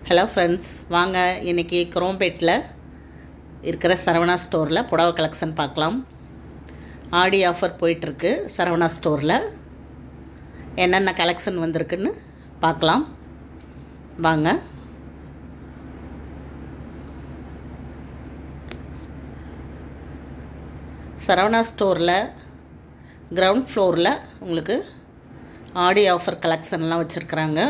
hello friends வாங்க இன்றைக்கி குரோம்பேட்டில் இருக்கிற சரவணா ஸ்டோரில் புடவை கலெக்ஷன் பார்க்கலாம் ஆடி ஆஃபர் போயிட்டுருக்கு சரவணா ஸ்டோரில் என்னென்ன கலெக்ஷன் வந்திருக்குன்னு பார்க்கலாம் வாங்க சரவணா ஸ்டோரில் கிரவுண்ட் ஃப்ளோரில் உங்களுக்கு ஆடி ஆஃபர் கலெக்ஷன்லாம் வச்சுருக்குறாங்க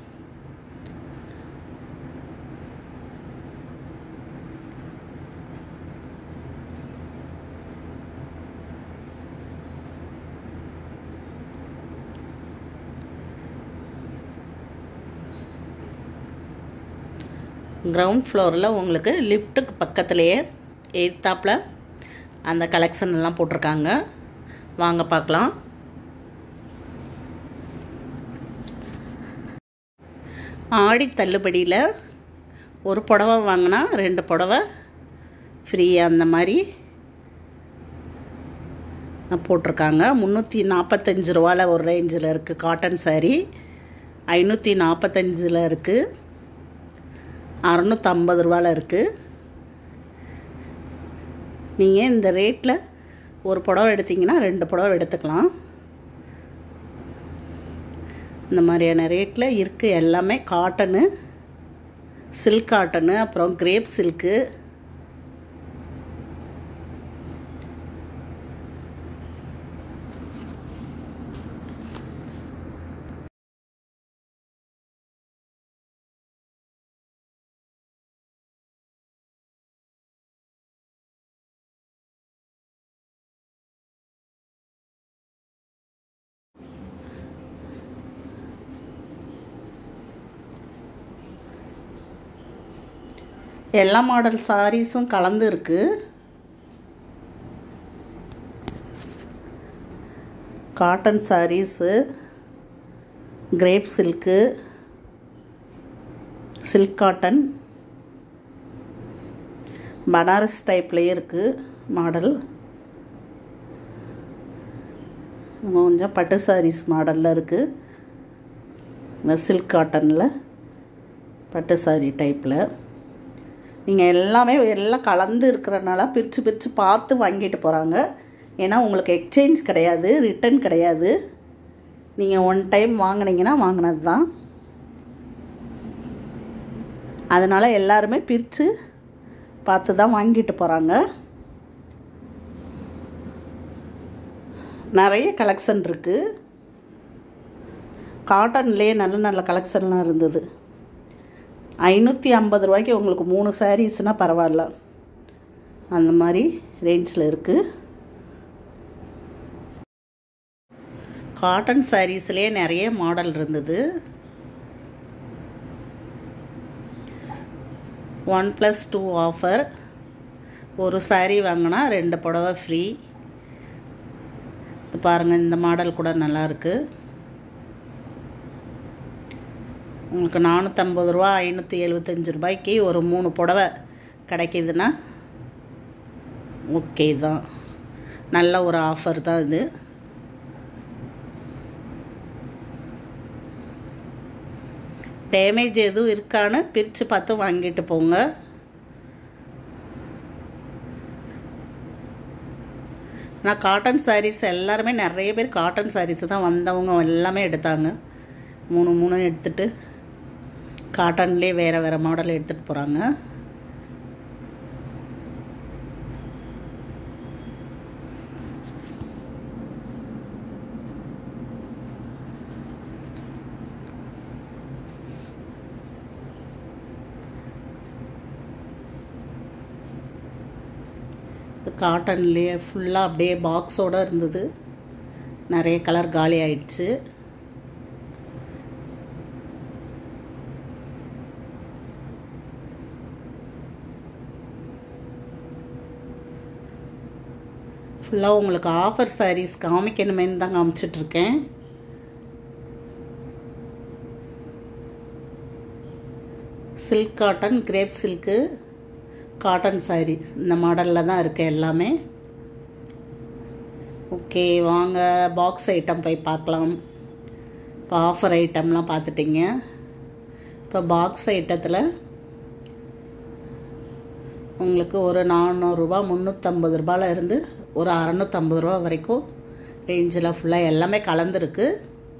கிரவுண்ட் ஃப்ளோரில் உங்களுக்கு லிஃப்ட்டுக்கு பக்கத்துலேயே எய்த்தாப்பில் அந்த கலெக்ஷன் எல்லாம் போட்டிருக்காங்க வாங்க பார்க்கலாம் ஆடி தள்ளுபடியில் ஒரு புடவை வாங்கினா ரெண்டு புடவை ஃப்ரீ அந்த மாதிரி போட்டிருக்காங்க முந்நூற்றி நாற்பத்தஞ்சு ரூபாவில் ஒரு ரேஞ்சில் இருக்குது காட்டன் சாரீ ஐநூற்றி நாற்பத்தஞ்சில் இருக்குது அறநூற்றம்பது ரூபாவில் இருக்குது நீங்கள் இந்த ரேட்டில் ஒரு புடவை எடுத்திங்கன்னா ரெண்டு புடவை எடுத்துக்கலாம் இந்த மாதிரியான ரேட்டில் இருக்குது எல்லாமே காட்டனு சில்க் காட்டனு அப்புறம் கிரேப் சில்க்கு எல்லா மாடல் சாரீஸும் கலந்து இருக்குது cotton saris crepe silk silk cotton Banaras டைப்லேயே இருக்குது மாடல் கொஞ்சம் பட்டு சாரீஸ் மாடலில் இருக்குது இந்த சில்க் காட்டனில் பட்டு சாரீ டைப்பில் நீங்கள் எல்லாமே எல்லாம் கலந்து இருக்கிறனால பிரித்து பிரித்து பார்த்து வாங்கிட்டு போகிறாங்க ஏன்னா உங்களுக்கு எக்ஸ்சேஞ்ச் கிடையாது ரிட்டன் கிடையாது நீங்கள் ஒன் டைம் வாங்கினீங்கன்னா வாங்கினது தான் அதனால் எல்லாருமே பிரித்து பார்த்து தான் வாங்கிட்டு போகிறாங்க நிறைய கலெக்ஷன் இருக்குது காட்டன்லேயே நல்ல நல்ல கலெக்ஷன்லாம் இருந்தது ஐநூற்றி ஐம்பது ரூபாய்க்கு உங்களுக்கு மூணு சாரீஸ்னால் பரவாயில்ல அந்த மாதிரி ரேஞ்சில் இருக்குது காட்டன் சாரீஸ்லேயே நிறைய மாடல் இருந்தது ஒன் ப்ளஸ் டூ ஆஃபர் ஒரு சாரீ வாங்கினா ரெண்டு புடவை ஃப்ரீ பாருங்கள் இந்த மாடல் கூட நல்லாயிருக்கு உங்களுக்கு நானூற்றம்பது ரூபா ஐநூற்றி எழுபத்தஞ்சி ரூபாய்க்கு ஒரு மூணு புடவை கிடைக்கிதுன்னா ஓகே தான் நல்ல ஒரு ஆஃபர் தான் இது டேமேஜ் எதுவும் இருக்கான்னு பிரித்து பார்த்து வாங்கிட்டு போங்க ஆனால் காட்டன் சாரீஸ் எல்லாருமே நிறைய பேர் காட்டன் சாரீஸ் தான் வந்தவங்க எல்லாமே எடுத்தாங்க மூணு மூணு எடுத்துகிட்டு காட்டன்லேயே வேறு வேறு மாடல் எடுத்துகிட்டு போகிறாங்க காட்டன்லேயே ஃபுல்லாக அப்படியே பாக்ஸோடு இருந்தது நிறைய கலர் காலி ஆயிடுச்சு ஃபுல்லாக உங்களுக்கு ஆஃபர் சாரீஸ் காமிக்கணுமேனு தான் காமிச்சிட்ருக்கேன் silk cotton crepe silk cotton sari இந்த மாடலில் தான் இருக்குது எல்லாமே ஓகே வாங்க பாக்ஸ் ஐட்டம் போய் பார்க்கலாம் இப்போ ஆஃபர் ஐட்டம்லாம் பார்த்துட்டிங்க இப்போ பாக்ஸ் ஐட்டத்தில் உங்களுக்கு ஒரு நானூறுரூபா முந்நூற்றம்பது ரூபாயில் இருந்து ஒரு அறநூற்றம்பது ரூபா வரைக்கும் ரேஞ்சில் ஃபுல்லாக எல்லாமே கலந்துருக்கு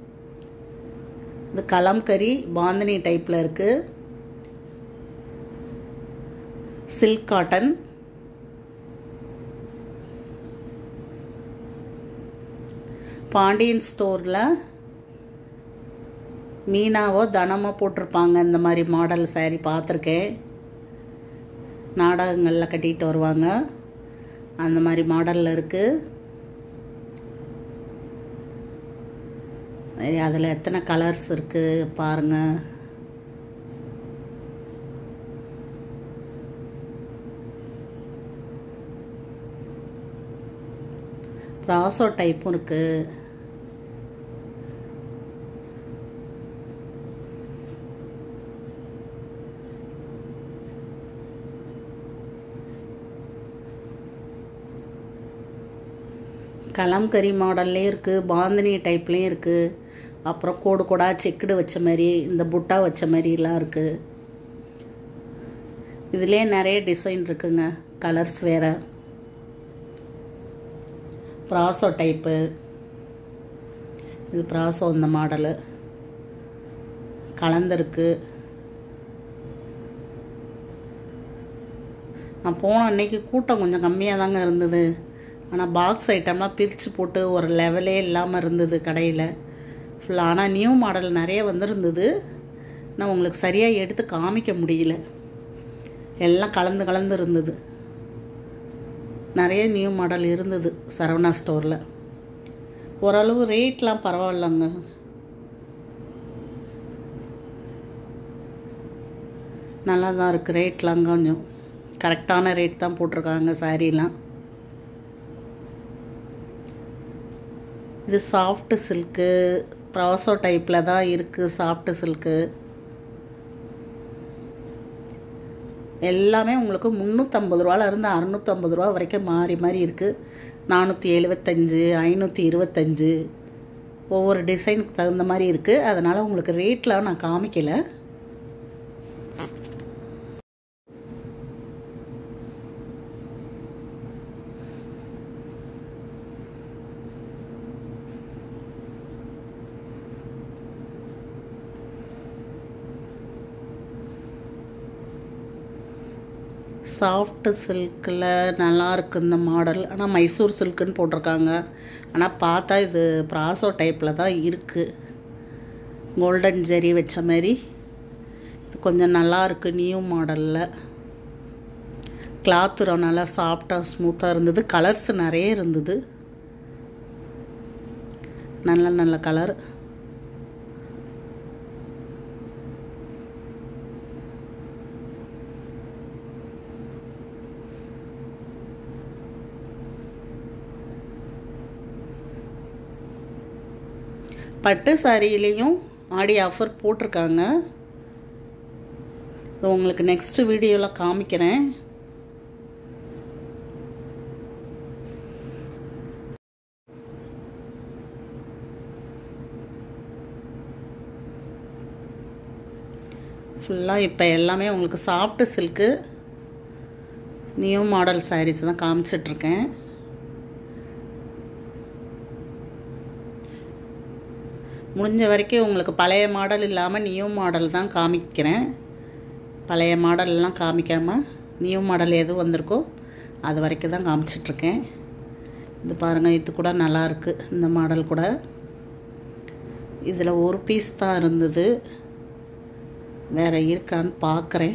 இது கலம்கரி பாந்தினி டைப்பில் இருக்குது சில்க் காட்டன் பாண்டியன் ஸ்டோரில் மீனாவோ தனமோ போட்டிருப்பாங்க இந்த மாதிரி மாடல் சாரீ பார்த்துருக்கேன் நாடகங்களில் கட்டிகிட்டு வருவாங்க அந்த மாதிரி மாடலில் இருக்குது அதில் எத்தனை கலர்ஸ் இருக்குது பாருங்கள் ப்ராசோ டைப்பும் இருக்குது கலம்கரி மாடல்லையும் இருக்குது பாந்தினி டைப்லேயும் இருக்குது அப்புறம் கோடு கோடாக செக்குடு வச்ச மாதிரி இந்த புட்டா வச்ச மாதிரிலாம் இருக்குது இதுலேயே நிறைய டிசைன் இருக்குங்க கலர்ஸ் வேறு ப்ராசோ டைப்பு இது ப்ராசோ இந்த மாடலு கலந்துருக்கு நான் போன அன்னைக்கு கூட்டம் கொஞ்சம் கம்மியாக தாங்க இருந்தது ஆனால் பாக்ஸ் ஐட்டம்லாம் பிரித்து போட்டு ஒரு லெவலே இல்லாமல் இருந்தது கடையில் ஃபுல்லாக ஆனால் நியூ மாடல் நிறைய வந்திருந்தது நான் உங்களுக்கு சரியாக எடுத்து காமிக்க முடியல எல்லாம் கலந்து கலந்து இருந்தது நிறைய நியூ மாடல் இருந்தது சரவணா ஸ்டோரில் ஓரளவு ரேட்லாம் பரவாயில்லங்க நல்லா தான் இருக்குது ரேட்லாம் கொஞ்சம் கரெக்டான ரேட் தான் போட்டிருக்காங்க சாரீலாம் இது சாஃப்ட் சில்க்கு ப்ராசோ டைப்பில் தான் இருக்குது சாஃப்ட் சில்க்கு எல்லாமே உங்களுக்கு முந்நூற்றம்பது ரூபாலேருந்து அறநூற்றம்பது ரூபா வரைக்கும் மாறி மாறி இருக்குது நானூற்றி எழுபத்தஞ்சு ஐநூற்றி இருபத்தஞ்சு ஒவ்வொரு டிசைனுக்கு தகுந்த மாதிரி இருக்குது அதனால் உங்களுக்கு ரேட்லாம் நான் காமிக்கலை சாஃப்ட் சில்கில் நல்லாயிருக்கு இந்த மாடல் ஆனால் மைசூர் சில்க்குன்னு போட்டிருக்காங்க ஆனால் பார்த்தா இது ப்ராசோ டைப்பில் தான் இருக்குது கோல்டன் ஜெரி வச்ச மாதிரி இது கொஞ்சம் நல்லா இருக்குது நியூ மாடலில் கிளாத்து நல்லா சாஃப்டாக ஸ்மூத்தாக இருந்தது கலர்ஸ் நிறைய இருந்தது நல்ல நல்ல கலர் பட்டு சாரியிலையும் ஆடி ஆஃபர் போட்டிருக்காங்க இது உங்களுக்கு நெக்ஸ்ட் வீடியோவில் காமிக்கிறேன் ஃபுல்லாக இப்போ எல்லாமே உங்களுக்கு soft silk new model saris தான் காமிச்சிட்ருக்கேன் முடிஞ்ச வரைக்கும் உங்களுக்கு பழைய மாடல் இல்லாமல் நியூ மாடல் தான் காமிக்கிறேன் பழைய மாடல்லாம் காமிக்காமல் நியூ மாடல் எது வந்திருக்கோ அது வரைக்கும் தான் காமிச்சிட்ருக்கேன் இது பாருங்கள் இது கூட நல்லாயிருக்கு இந்த மாடல் கூட இதில் ஒரு பீஸ் தான் இருந்தது வேறு இருக்கான்னு பார்க்குறேன்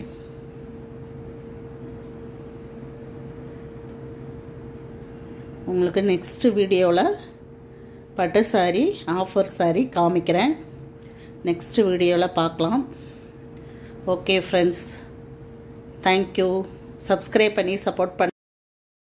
உங்களுக்கு நெக்ஸ்ட் வீடியோவில் பட்டு சாரி ஆஃபர் சாரி காமிக்கிறேன் நெக்ஸ்ட் வீடியோவில் பார்க்கலாம் ஓகே ஃப்ரெண்ட்ஸ் தேங்க்யூ சப்ஸ்கிரைப் பண்ணி சப்போர்ட் பண்ண